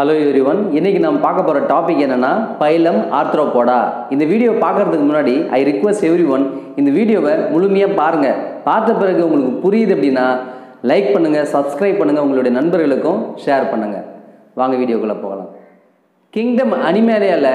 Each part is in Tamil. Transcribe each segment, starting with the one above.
ஹலோ எவ்ரிவன் இன்னைக்கு நம்ம பார்க்க போகிற டாபிக் என்னன்னா பைலம் ஆர்த்ரோபோடா இந்த வீடியோ பார்க்கறதுக்கு முன்னாடி ஐ ரிக்வஸ்ட் எவ்ரி ஒன் இந்த வீடியோவை முழுமையாக பாருங்கள் பார்த்த பிறகு உங்களுக்கு புரியுது அப்படின்னா லைக் பண்ணுங்கள் சப்ஸ்கிரைப் பண்ணுங்கள் உங்களுடைய நண்பர்களுக்கும் ஷேர் பண்ணுங்கள் வாங்க வீடியோக்குள்ளே போகலாம் கிங்டம் அனிமேரியாவில்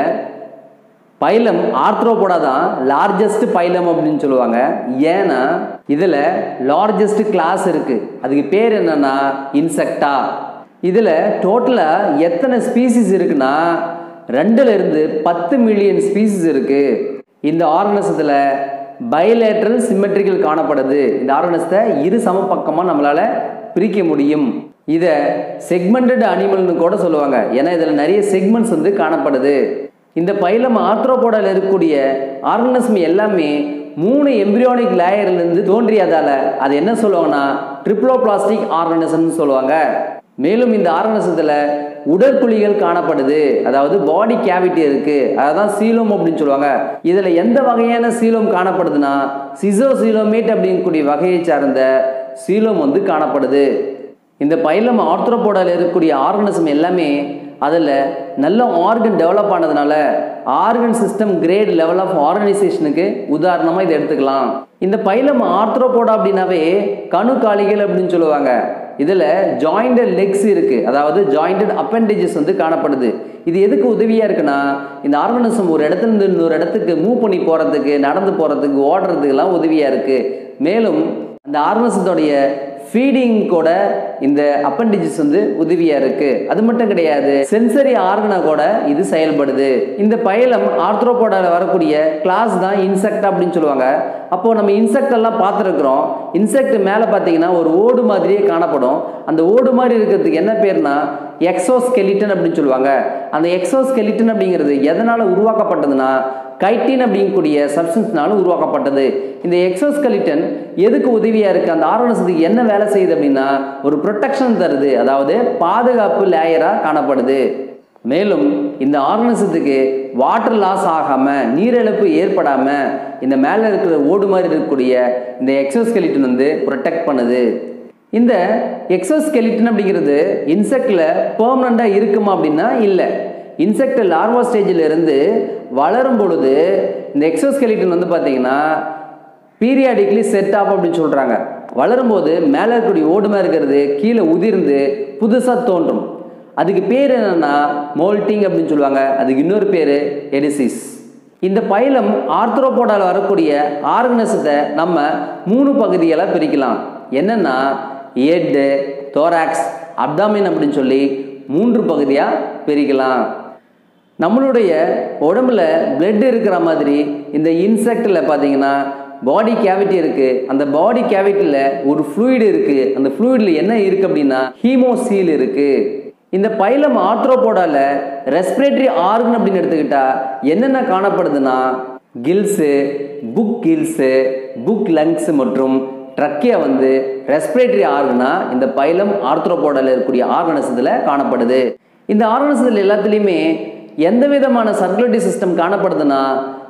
பைலம் ஆர்த்ரோபோடா தான் லார்ஜஸ்ட் பைலம் அப்படின்னு சொல்லுவாங்க ஏன்னா இதில் லார்ஜஸ்ட் கிளாஸ் இருக்குது அதுக்கு பேர் என்னன்னா இன்செக்டா இதில் டோட்டலாக எத்தனை ஸ்பீசிஸ் இருக்குன்னா ரெண்டுல இருந்து பத்து மில்லியன் ஸ்பீசிஸ் இருக்குது இந்த ஆர்கனசத்தில் பைலேட்ரல் சிமெட்ரிக்கல் காணப்படுது இந்த ஆர்கனசத்தை இரு சமபக்கமாக நம்மளால் பிரிக்க முடியும் இதை செக்மெண்டட் அனிமல்னு கூட சொல்லுவாங்க ஏன்னா இதில் நிறைய செக்மெண்ட்ஸ் வந்து காணப்படுது இந்த பைலம் ஆர்த்ரோபோடால இருக்கக்கூடிய ஆர்கனிசம் எல்லாமே மூணு எம்பிரியானிக் லேயர்லேருந்து தோன்றியதால அது என்ன சொல்லுவாங்கன்னா ட்ரிப்ளோபிளாஸ்டிக் ஆர்கனிசம்னு சொல்லுவாங்க மேலும் இந்த ஆர்கனிசத்தில் உடற்குழிகள் காணப்படுது அதாவது பாடி கேவிட்டி இருக்கு அதான் சீலோம் அப்படின்னு சொல்லுவாங்க இதில் எந்த வகையான சீலோம் காணப்படுதுன்னா சிசோ சீலோமேட் அப்படிங்கக்கூடிய வகையை சார்ந்த சீலோம் வந்து காணப்படுது இந்த பைலம் ஆர்த்ரோபோடால இருக்கக்கூடிய ஆர்கனிசம் எல்லாமே அதில் நல்ல ஆர்கன் டெவலப் ஆனதுனால organ system grade level of ஆர்கனைசேஷனுக்கு உதாரணமாக இதை எடுத்துக்கலாம் இந்த பைலம் ஆர்த்ரோபோடா அப்படின்னாவே கணுக்காலிகள் அப்படின்னு சொல்லுவாங்க இதில் ஜாயிண்டட் லெக்ஸ் இருக்குது அதாவது ஜாயிண்டட் அப்பெண்டேஜஸ் வந்து காணப்படுது இது எதுக்கு உதவியாக இருக்குன்னா இந்த ஆர்கனிசம் ஒரு இடத்துல இருந்து இன்னொரு இடத்துக்கு மூவ் பண்ணி போகிறதுக்கு நடந்து போகிறதுக்கு ஓடுறதுக்கெல்லாம் உதவியாக இருக்குது மேலும் அந்த ஆர்கனிசத்தோடைய ஃபீடிங் கூட இந்த அப்பண்டிஜஸ் வந்து உதவியாக இருக்குது அது மட்டும் கிடையாது சென்சரி ஆர்கனா கூட இது செயல்படுது இந்த பைலம் ஆர்த்ரோபோடால வரக்கூடிய கிளாஸ் தான் இன்செக்ட் அப்படின்னு சொல்லுவாங்க அப்போ நம்ம இன்செக்ட் எல்லாம் பார்த்துருக்குறோம் இன்செக்ட் மேலே பார்த்தீங்கன்னா ஒரு ஓடு மாதிரியே காணப்படும் அந்த ஓடு மாதிரி இருக்கிறதுக்கு என்ன பேர்னா எக்ஸோஸ்கெலிட்டன் அப்படின்னு சொல்லுவாங்க அந்த எக்ஸோஸ்கெலிட்டன் அப்படிங்கிறது எதனால் உருவாக்கப்பட்டதுன்னா கைட்டின் அப்படிங்கக்கூடிய சப்ஸ்டன்ஸ்னால உருவாக்கப்பட்டது இந்த எக்ஸோஸ்கெலிட்டன் எதுக்கு உதவியாக இருக்குது அந்த ஆர்கனஸத்துக்கு என்ன வேலை செய்யுது அப்படின்னா ஒரு ப்ரொடெக்ஷன் தருது அதாவது பாதுகாப்பு லேயராக காணப்படுது மேலும் இந்த ஆர்கனிசத்துக்கு வாட்டர் லாஸ் ஆகாமல் நீரிழப்பு ஏற்படாமல் இந்த மேலே இருக்கிற ஓடு மாதிரி இருக்கக்கூடிய இந்த எக்ஸோஸ்கெலிட்டன் வந்து ப்ரொடெக்ட் பண்ணுது இந்த எக்ஸோஸ்கெலிட்டன் அப்படிங்கிறது இன்செக்டில் பெர்மனண்ட்டாக இருக்குமா அப்படின்னா இல்லை இன்செக்ட் லார்வா ஸ்டேஜில் இருந்து வளரும் பொழுது இந்த எக்ஸோஸ்கெலிட்டன் வந்து பார்த்தீங்கன்னா பீரியாடிக்லி செட் ஆஃப் அப்படின்னு சொல்கிறாங்க வளரும்போது மேலே இருக்கக்கூடிய ஓடுமா இருக்கிறது கீழே உதிர்ந்து புதுசாக தோன்றும் அதுக்கு பேர் என்னென்னா மோல்டிங் அப்படின்னு சொல்லுவாங்க அதுக்கு இன்னொரு பேர் எடிசிஸ் இந்த பைலம் ஆர்த்ரோபோடால் வரக்கூடிய ஆர்கனசத்தை நம்ம மூணு பகுதிகளாக பிரிக்கலாம் என்னென்னா ஏட்டு தோராக்ஸ் அப்டாமின் அப்படின்னு சொல்லி மூன்று பகுதியாக பிரிக்கலாம் நம்மளுடைய உடம்புல பிளட் இருக்கிற மாதிரி இந்த இன்செக்டில் பார்த்தீங்கன்னா பாடி கேவிட்டி இருக்குது அந்த பாடி கேவிட்டியில் ஒரு ஃப்ளூயிடு இருக்குது அந்த ஃப்ளூயிடில் என்ன இருக்குது அப்படின்னா ஹீமோசீல் இருக்குது இந்த பைலம் ஆர்த்ரோபோடால ரெஸ்பிரேட்டரி ஆர்கன் அப்படின்னு எடுத்துக்கிட்டா என்னென்ன காணப்படுதுன்னா gills book gills book lungs மற்றும் ட்ரக்கியா வந்து ரெஸ்பிரேட்டரி ஆர்கனா இந்த பைலம் ஆர்த்ரோபோடால இருக்கக்கூடிய ஆர்கனசத்தில் காணப்படுது இந்த ஆர்கனசத்தில் எல்லாத்துலேயுமே எந்த விதமான சர்க்குலேட்டரி சிஸ்டம் காணப்படுதுன்னா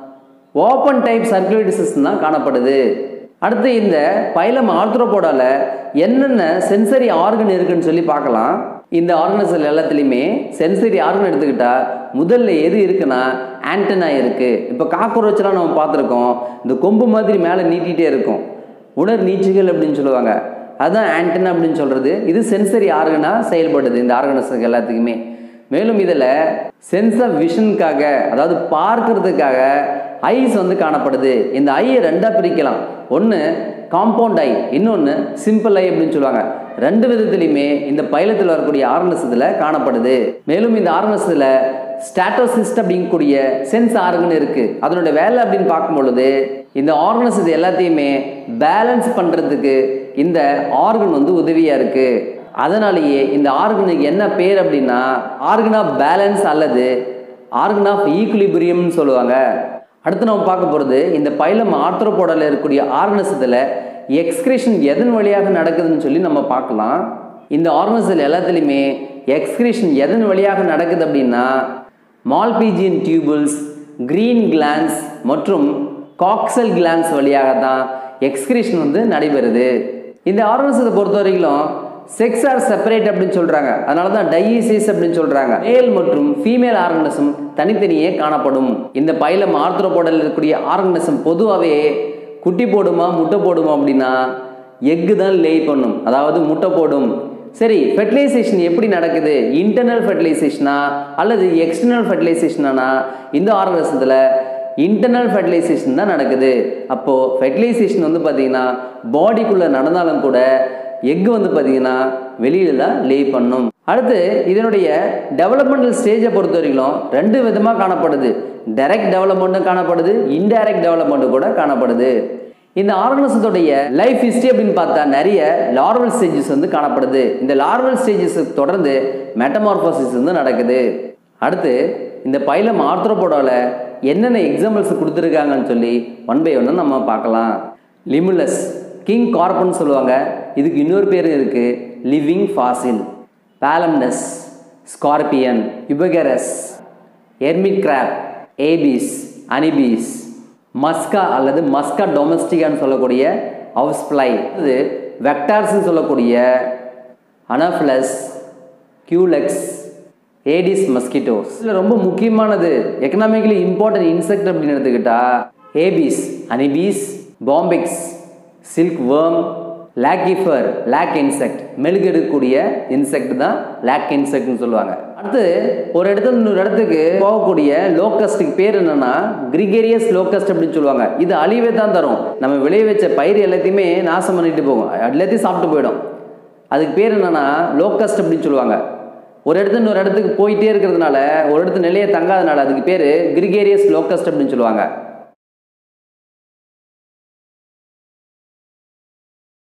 ஓப்பன் டைப் சர்க்குலேட்டரி சிஸ்டம் தான் காணப்படுது அடுத்து இந்த பைலம் ஆர்த்ரோபோடால என்னென்ன சென்சரி ஆர்கன் இருக்குன்னு சொல்லி பார்க்கலாம் இந்த ஆர்கனசல் எல்லாத்துலேயுமே சென்சரி ஆர்கன் எடுத்துக்கிட்டா முதல்ல எது இருக்குன்னா ஆண்டனா இருக்கு இப்போ காக்ரோச்லாம் நம்ம பார்த்துருக்கோம் இந்த கொம்பு மாதிரி மேலே நீட்டிகிட்டே இருக்கும் உணர் நீச்சுகள் அப்படின்னு சொல்லுவாங்க அதுதான் ஆண்டனா அப்படின்னு சொல்கிறது இது சென்சரி ஆர்கனாக செயல்படுது இந்த ஆர்கனஸுக்கு எல்லாத்துக்குமே மேலும் இதில் சென்ஸ் ஆஃப் விஷனுக்காக அதாவது பார்க்கறதுக்காக ஐஸ் வந்து காணப்படுது இந்த ஐயை ரெண்டாக பிரிக்கலாம் ஒன்று காம்பவுண்ட் ஐ இன்னொன்று சிம்பிள் ஐ அப்படின்னு சொல்லுவாங்க ரெண்டு விதத்துலையுமே இந்த பைலத்தில் வரக்கூடிய ஆர்கனஸத்தில் காணப்படுது மேலும் இந்த ஆர்கனஸத்தில் ஸ்டாட்டோசிஸ்ட் அப்படிங்கக்கூடிய சென்ஸ் ஆர்கன் இருக்குது அதனுடைய வேலை அப்படின்னு பார்க்கும் பொழுது இந்த ஆர்கனஸ் இது எல்லாத்தையுமே பேலன்ஸ் பண்ணுறதுக்கு இந்த ஆர்கன் வந்து உதவியாக இருக்குது அதனாலேயே இந்த ஆர்கனுக்கு என்ன பேர் அப்படின்னா ஆர்கன் ஆஃப் பேலன்ஸ் அல்லது ஆர்கன் ஆஃப் ஈக்குலிபிரியம்னு சொல்லுவாங்க அடுத்து நம்ம பார்க்க போகிறது இந்த பைலம் ஆர்த்ரோபோடால இருக்கக்கூடிய ஆர்கனசத்தில் எக்ஸ்கிரேஷன் எதன் வழியாக நடக்குதுன்னு சொல்லி நம்ம பார்க்கலாம் இந்த ஆர்கனசல் எல்லாத்துலேயுமே எக்ஸ்கிரேஷன் எதன் வழியாக நடக்குது அப்படின்னா மால்பீஜியன் டியூபிள்ஸ் கிரீன் கிளான்ஸ் மற்றும் காக்சல் கிளான்ஸ் வழியாக தான் எக்ஸ்கிரேஷன் வந்து நடைபெறுது இந்த ஆர்கனசத்தை பொறுத்த வரைக்கும் செக்ஸ் ஆர் செப்பரேட் அப்படின்னு சொல்றாங்க அதனால தான் டைஈசிஸ் அப்படின்னு சொல்றாங்க மேல் மற்றும் ஃபீமேல் ஆர்கனிசம் தனித்தனியே காணப்படும் இந்த பைலம் ஆர்த்ரோபோடல் இருக்கக்கூடிய ஆர்கனிசம் பொதுவாகவே குட்டி போடுமா முட்டை போடுமா அப்படின்னா எக்கு தான் லே பண்ணும் அதாவது முட்டை போடும் சரி ஃபெர்டிலைசேஷன் எப்படி நடக்குது இன்டர்னல் ஃபெர்டிலைசேஷனா அல்லது எக்ஸ்டர்னல் ஃபெர்டிலைசேஷனா இந்த ஆர்கனிசத்தில் இன்டர்னல் ஃபெர்டிலைசேஷன் தான் நடக்குது அப்போது ஃபெர்டிலைசேஷன் வந்து பார்த்தீங்கன்னா பாடிக்குள்ளே நடந்தாலும் கூட எக் வந்து பார்த்தீங்கன்னா வெளியில தான் லே பண்ணும் அடுத்து இதனுடைய டெவலப்மெண்டல் ஸ்டேஜை பொறுத்த வரைக்கும் ரெண்டு விதமாக காணப்படுது டைரக்ட் டெவலப்மெண்ட்டும் காணப்படுது இன்டைரக்ட் டெவலப்மெண்ட்டும் கூட காணப்படுது இந்த ஆர்கனிசத்துடைய லைஃப் ஹிஸ்ட்ரி அப்படின்னு பார்த்தா நிறைய லார்வல் ஸ்டேஜஸ் வந்து காணப்படுது இந்த லார்வல் ஸ்டேஜஸ் தொடர்ந்து மெட்டமார்போசிஸ் வந்து நடக்குது அடுத்து இந்த பைலம் ஆர்த்ரோபோடாவில் என்னென்ன எக்ஸாம்பிள்ஸ் கொடுத்துருக்காங்கன்னு சொல்லி ஒன் பை ஒன்று நம்ம பார்க்கலாம் லிமுலஸ் கிங் கார்பன் சொல்லுவாங்க இதுக்கு இன்னொரு பேர் இருக்குது living fossil palamnaeus scorpion eupagurus hermit crab apis அனிபீஸ் மஸ்கா அல்லது மஸ்கா டொமஸ்டிகான்னு சொல்லக்கூடிய ஹவுஸ் ஃப்ளை இது வெக்டார்ஸ்னு சொல்லக்கூடிய அனஃப்ளஸ் கியூலெக்ஸ் ஏடிஸ் மஸ்கிட்டோஸ் இதில் ரொம்ப முக்கியமானது எக்கனாமிக்கலி இம்பார்ட்டன்ட் இன்செக்ட் அப்படின்னு எடுத்துக்கிட்டா ஏபிஸ் அனிபீஸ் bombyx silk worm laccifer lac insect மெழுகெடுக்கக்கூடிய இன்செக்ட் தான் லாக் இன்செக்ட்னு சொல்லுவாங்க அடுத்து ஒரு இடத்துல இன்னொரு இடத்துக்கு போகக்கூடிய லோக்கஸ்ட்டுக்கு பேர் என்னன்னா கிரிகேரியஸ் லோக்கஸ்ட் அப்படின்னு சொல்லுவாங்க இது அழிவே தான் தரும் நம்ம விளைய வச்ச பயிர் எல்லாத்தையுமே நாசம் பண்ணிட்டு போகும் எல்லாத்தையும் சாப்பிட்டு போயிடும் அதுக்கு பேர் என்னன்னா லோக்கஸ்ட் அப்படின்னு சொல்லுவாங்க ஒரு இடத்துல இன்னொரு இடத்துக்கு போயிட்டே இருக்கிறதுனால ஒரு இடத்து நிலையை தங்காதனால அதுக்கு பேர் கிரிகேரியஸ் லோக்கஸ்ட் அப்படின்னு சொல்லுவாங்க